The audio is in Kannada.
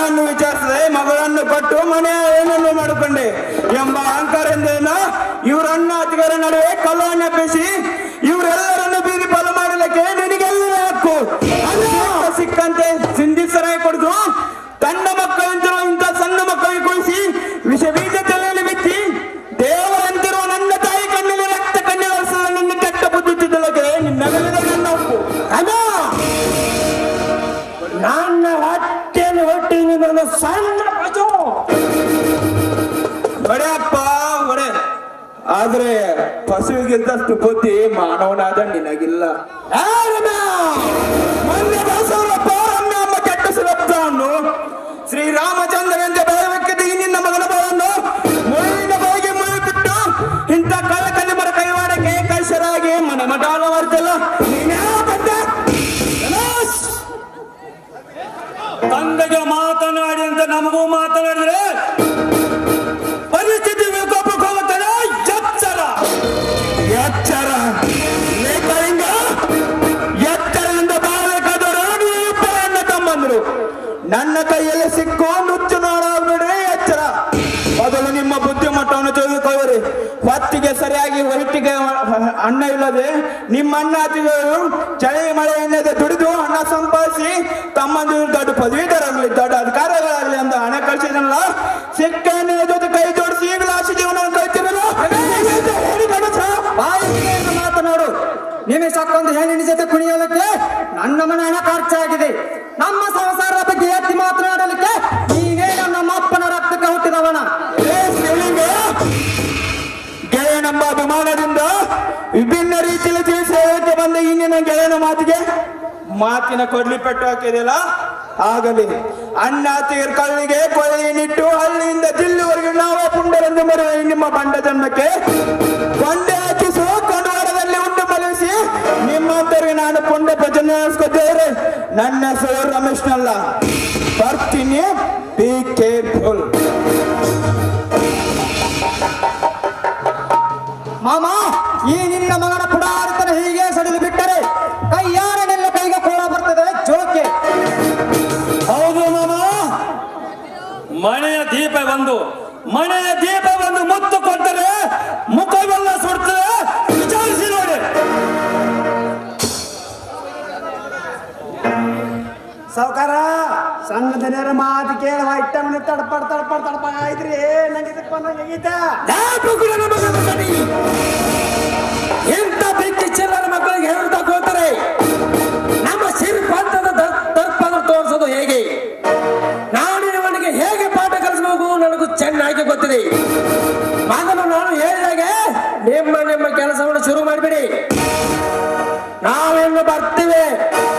ಮಗನನ್ನು ವಿಚಾರಿಸದೆ ಮಗಳನ್ನು ಕೊಟ್ಟು ಮನೆಯ ಏನನ್ನು ಮಾಡಿಕೊಂಡೆ ಎಂಬ ಅಹಂಕಾರದಿಂದ ಇವರ ಅಣ್ಣ ಅತಿಗರ ನಡುವೆ ಕಲ್ಲನ್ನು ಎಬ್ಬಿಸಿ ಇವರೆಲ್ಲರನ್ನು ಬೀದಿ ಪಾಲು ಮಾಡಲಿಕ್ಕೆ ನಿನಗೆಲ್ಲ ಹಕ್ಕು ಅದು ಸಿಕ್ಕ ಸಿಕ್ಕಂತೆ ಸಿಂಧಿಸರಾಗಿ ಕೊಡುದು ತನ್ನ ಮಕ್ಕಳಂತಿರೋ ಇಂಥ ಸಣ್ಣ ಮಕ್ಕಳಿಗೆ ಕುಳಿಸಿ ವಿಷ ಬೀಜ ತಲೆಯಲ್ಲಿ ಬಿತ್ತಿ ದೇವರಂತಿರುವ ನನ್ನ ತಾಯಿ ಕಣ್ಣಲ್ಲಿ ರಕ್ತ ಕಣ್ಣಲ್ಲಿ ಹರಿಸಲು ನನ್ನ ಕೆಟ್ಟ ಬುದ್ಧಿ ತಿದ್ದಲಕ್ಕೆ ನಿನ್ನೆಲ್ಲ ನನ್ನ ಒಪ್ಪು ಅದ ನನ್ನ ಹೊಟ್ಟೆಯಲ್ಲಿ ಹೊಟ್ಟಿನ ನನ್ನ ಸಣ್ಣ ಪ್ರಜು ಒಡೆಯಪ್ಪ ಒಡೆ ಆದ್ರೆ ಪಶುವಿಗಿದ್ದಷ್ಟು ಬುದ್ಧಿ ಮಾನವನಾದ ನಿನಗಿಲ್ಲ ಮೊನ್ನೆ ಬಸವಪ್ಪ ರಮ್ಯ ಎಂಬ ಕೆಟ್ಟ ಸುರಪ್ತವನ್ನು ಶ್ರೀರಾಮಚಂದ್ರನಂತ ಬೆಳವಕ್ಕಿದ್ದ ಈ ನಿನ್ನ ಮಗನ ಬರನ್ನು ಮುಳ್ಳಿನ ಬಾಯಿಗೆ ಮುಳ್ಳು ಬಿಟ್ಟು ಇಂಥ ಕಳ್ಳ ಕಲಿಮರ ಕೈವಾಡಕ್ಕೆ ಕೈಸರಾಗಿ ಮನ ಮಠಾಲ ಮಾಡ್ತಲ್ಲ ತಂದೆಗೆ ಮಾತನಾಡಿ ಅಂತ ನಮಗೂ ಮಾತನಾಡಿದ್ರೆ ಪರಿಸ್ಥಿತಿ ವಿಕೋಪಕ್ಕೆ ಹೋಗುತ್ತದೆ ಎಚ್ಚರ ಎಚ್ಚರ ಲೇಖಲಿಂಗ ಎಚ್ಚರದಿಂದ ಬಾಳಬೇಕಾದವರು ನೀವು ಇಬ್ಬರು ಅಣ್ಣ ತಮ್ಮಂದ್ರು ನನ್ನ ಕೈಯಲ್ಲಿ ಸಿಕ್ಕು ನುಚ್ಚು ನೋಡಬೇಡ್ರಿ ಎಚ್ಚರ ಮೊದಲು ನಿಮ್ಮ ಬುದ್ಧಿಮಟ್ಟವನ್ನು ತಿಳಿದುಕೊಳ್ಳಿರಿ ಹೊತ್ತಿಗೆ ಸರಿಯಾಗಿ ಹೊಟ್ಟಿಗೆ ಅನ್ನ ಇಲ್ಲದೆ ನಿಮ್ಮ ಅಣ್ಣ ಅತಿಗಳು ಚಳಿ ಮಳೆ ಎನ್ನದೆ ದುಡಿದು ಹಣ ಸಂಪಾದಿಸಿ ತಮ್ಮಂದಿರು ದೊಡ್ಡ ಪದವೀಧರಾಗಲಿ ದೊಡ್ಡ ಅಧಿಕಾರಿಗಳಾಗಲಿ ಅಂತ ಹಣ ಕಳಿಸಿದನಲ್ಲ ಸಿಕ್ಕ ಎಣ್ಣೆಯ ಜೊತೆ ಕೈ ಜೋಡಿಸಿ ಈಗಲೂ ಆಸೆ ಜೀವನವನ್ನು ಕಳಿತಿರಲ್ಲ ಹೇಳಿ ಗಣೇಶ ಬಾಯಿಗೆ ಮಾತನಾಡು ನಿಮಿಷಕ್ಕೊಂದು ಹೆಣ್ಣಿನ ಜೊತೆ ಕುಣಿಯಲಿಕ್ಕೆ ನನ್ನ ಮನೆ ಹಣ ಖರ್ಚಾಗಿದೆ ನಮ್ಮ ಸಂಸಾರದ ಬಗ್ಗೆ ಎತ್ತಿ ಮಾತನಾಡಲಿಕ್ಕೆ ನೀನೇ ನಮ್ಮ ಅಪ್ಪನ ರಕ್ತಕ್ಕೆ ಹುಟ್ಟಿದವನ ಏ ಶಿವಲಿಂಗ ಗೆಳೆಯನೆಂಬ ಅಭಿಮಾನದಿಂದ ವಿಭಿನ್ನ ರೀತಿಯಲ್ಲಿ ತಿಳಿಸಿ ಹೇಳಕ್ಕೆ ಬಂದ ಇನ್ನಿನ ಗೆಳೆಯನ ಮಾತಿಗೆ ಮಾತಿನ ಕೊಡ್ಲಿ ಪೆಟ್ಟು ಹಾಕಿದಿಲ್ಲ ಆಗಲಿ ಅಣ್ಣ ತೀರ್ ಕಳ್ಳಿಗೆ ಕೊಳೆಯನ್ನಿಟ್ಟು ಹಳ್ಳಿಯಿಂದ ಜಿಲ್ಲಿವರೆಗೂ ನಾವೇ ಪುಂಡರೆಂದು ಮರೆಯ ನಿಮ್ಮ ಬಂಡ ಜನ್ಮಕ್ಕೆ ಕೊಂಡೆ ಹಾಕಿಸುವ ಕೊಂಡವಾಡದಲ್ಲಿ ಉಂಡು ಮಲಿಸಿ ನಿಮ್ಮಂತರಿಗೆ ನಾನು ಪುಂಡ ಭಜನೆ ನಡೆಸ್ಕೊದ್ದೇವ್ರೆ ನನ್ನ ಹೆಸರು ರಮೇಶ್ನಲ್ಲ ಬರ್ತೀನಿ ಬಿ ಕೇರ್ಫುಲ್ ಮಾಮ ಈ ನಿನ್ನ ಮಗನ ಪುಡಾರಿತನ ಹೀಗೆ ಸಡಿಲು ಬಿಟ್ಟರೆ ಕೈಯಾರ ನಿನ್ನ ಕೈಗೆ ಕೋಳ ಬರ್ತದೆ ಜೋಕೆ ಹೌದು ಮಾಮ ಮನೆಯ ದೀಪ ಬಂದು ಮನೆಯ ದೀಪ ಬಂದು ಮುತ್ತು ಕೊಟ್ಟರೆ ಮುಖವೆಲ್ಲ ಸುಡ್ತದೆ ವಿಚಾರಿಸಿ ನೋಡಿ ಸಾವುಕಾರ ಸಂಘದ ನೇರ ಮಾತು ಕೇಳುವ ಇಟ್ಟಮನೆ ತಡಪಡ್ ತಡಪಡ್ ತಡಪ ಆಯ್ತ್ರಿ ನಂಗೆ ಇದಕ್ಕೆ ಬಂದಂಗೆ ಆಗೈತೆ ಇಂಥ ಬೆಂಕಿ ಚಿಲ್ಲರ ಮಕ್ಕಳಿಗೆ ಹೇಳ್ತಾ ಹೋಗ್ತಾರೆ ನಮ್ಮ ಸಿರಿಪಂಥದ ದರ್ಪಣ ತೋರಿಸೋದು ಹೇಗೆ ನಾಡಿನವನಿಗೆ ಹೇಗೆ ಪಾಠ ಕಲಿಸಬೇಕು ನನಗೂ ಚೆನ್ನಾಗಿ ಗೊತ್ತಿದೆ ಮೊದಲು ನಾನು ಹೇಳಿದಾಗೆ ನಿಮ್ಮ ನಿಮ್ಮ ಕೆಲಸವನ್ನು ಶುರು ಮಾಡಿಬಿಡಿ ನಾವಿನ್ನು ಬರ್ತೀವಿ